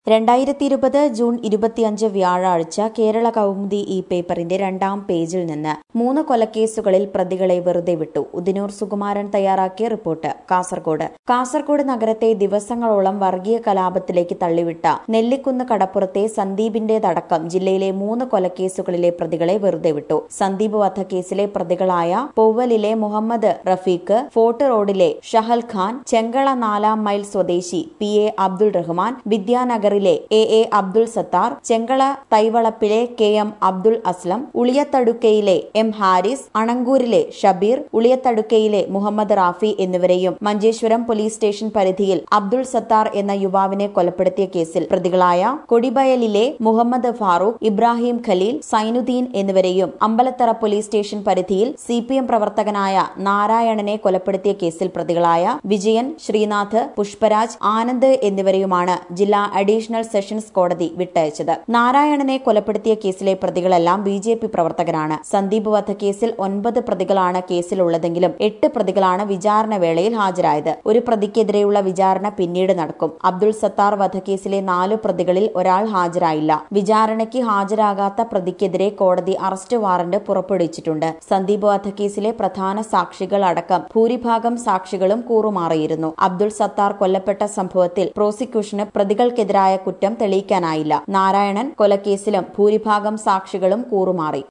രണ്ടായിരത്തി ഇരുപത് ജൂൺ ഇരുപത്തിയഞ്ച് വ്യാഴാഴ്ച കേരള കൗമുദി ഈ പേപ്പറിന്റെ രണ്ടാം പേജിൽ നിന്ന് മൂന്ന് കൊലക്കേസുകളിൽ പ്രതികളെ വെറുതെ വിട്ടു ഉദിനൂർ സുകുമാരൻ തയ്യാറാക്കിയ റിപ്പോർട്ട് കാസർഗോഡ് കാസർഗോഡ് നഗരത്തെ ദിവസങ്ങളോളം വർഗീയ കലാപത്തിലേക്ക് തള്ളിവിട്ട നെല്ലിക്കുന്ന് കടപ്പുറത്തെ സന്ദീപിന്റേതടക്കം ജില്ലയിലെ മൂന്ന് കൊലക്കേസുകളിലെ പ്രതികളെ വെറുതെ വിട്ടു സന്ദീപ് വധക്കേസിലെ പ്രതികളായ പൊവ്വലിലെ മുഹമ്മദ് റഫീഖ് ഫോർട്ട് റോഡിലെ ഷഹൽ ഖാൻ ചെങ്കള നാലാം മൈൽ സ്വദേശി പി എ അബ്ദുൾ റഹ്മാൻ വിദ്യാനഗറിലെ എ എ അബ്ദുൾ സത്താർ ചെങ്കള തൈവളപ്പിലെ കെ എം അബ്ദുൾ അസ്ലം ഉളിയത്തടുക്കയിലെ എം ഹാരിസ് അണങ്കൂരിലെ ഷബീർ ഉളിയത്തടുക്കയിലെ മുഹമ്മദ് റാഫി എന്നിവരെയും മഞ്ചേശ്വരം പോലീസ് സ്റ്റേഷൻ പരിധിയിൽ അബ്ദുൾ സത്താർ എന്ന യുവാവിനെ കൊലപ്പെടുത്തിയ കേസിൽ പ്രതികളായ കൊടിബയലിലെ മുഹമ്മദ് ഫാറൂഖ് ഇബ്രാഹിം ഖലീൽ സൈനുദ്ദീൻ എന്നിവരെയും അമ്പലത്തറ പോലീസ് സ്റ്റേഷൻ പരിധിയിൽ സി പി എം പ്രവർത്തകനായ നാരായണനെ കൊലപ്പെടുത്തിയ കേസിൽ പ്രതികളായ വിജയൻ ശ്രീനാഥ് പുഷ്പരാജ് ആനന്ദ് എന്നിവരെയുമാണ് ജില്ലാ അഡീഷണൽ സെഷൻസ് കോടതി വിട്ടയച്ചത് നാരായണനെ കൊലപ്പെടുത്തിയ കേസിലെ പ്രതികളെല്ലാം ബി ജെ പി പ്രവർത്തകരാണ് സന്ദീപ് വധക്കേസിൽ ഒൻപത് പ്രതികളാണ് കേസിലുള്ളതെങ്കിലും എട്ട് പ്രതികളാണ് വിചാരണ വേളയിൽ ഹാജരായത് ഒരു പ്രതിക്കെതിരെയുള്ള വിചാരണ പിന്നീട് നടക്കും അബ്ദുൾ സത്താർ വധക്കേസിലെ നാലു പ്രതികളിൽ ഒരാൾ ഹാജരായില്ല വിചാരണയ്ക്ക് ഹാജരാകാത്ത പ്രതിക്കെതിരെ കോടതി അറസ്റ്റ് വാറന്റ് പുറപ്പെടുവിച്ചിട്ടുണ്ട് സന്ദീപ് വധക്കേസിലെ പ്രധാന സാക്ഷികൾ അടക്കം ഭൂരിഭാഗം സാക്ഷികളും കൂറുമാറിയിരുന്നു അബ്ദുൾ സത്താർ കൊല്ലപ്പെട്ട സംഭവത്തിൽ പ്രോസിക്യൂഷന് പ്രതികൾക്കെതിരായ കുറ്റം തെളിയിക്കാനായില്ല നാരായണൻ കൊലക്കേസിലും ഭൂരിഭാഗം സാക്ഷികളും കൂറുമാറി